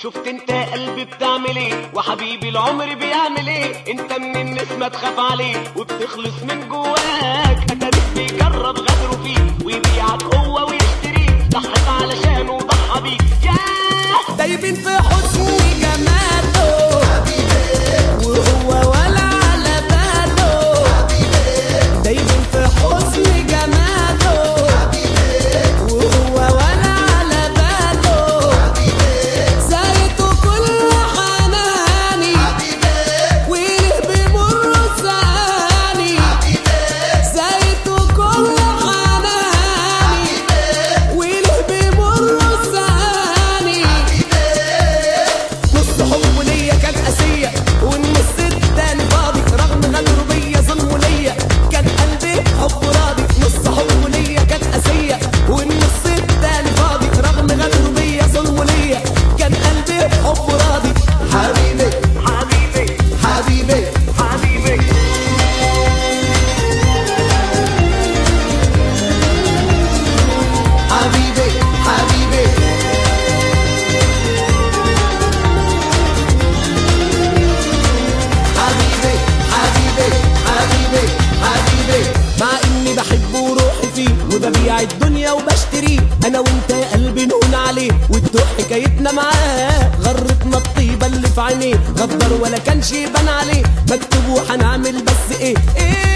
شفت انت يا قلبي بتعمل ايه وحبيبي العمر بيعمل ايه انت من الناس ما تخاف عليه وبتخلص من جواك اتاريك بيجرب غدره فيك ويبيعك هو ويشتريك ضحك علشانه وضحى بيك ياه دايبين في حسن جماله وهو ولا على باله دايبين في حسن جماله وهو ولا على باله زايته كل حناني وله بيمر ثاني زايته كل حناني وله بيمر ثاني نص حب ليا كان قاسية والنص التاني فاضي رغم غدره بيا ظلمه ليا كان قلبي حب راضي نص حب ليا كان قاسية والنص التاني فاضي رغم غدره بيا ظلمه ليا كان قلبي حب راضي حبيبي حبيبي حبيبي حبيبي حبيبي حبيبي حبيبي حبيبي حبيبي حبيبي مع اني بحبه وروحي فيه وببيع الدنيا وبشتريه انا وانت يا قلبي نقول عليه وتروح حكايتنا معاه غرتنا الطيبه اللي في عينيه غدر ولا كانش يبان عليه مكتوب وهنعمل بس ايه ايه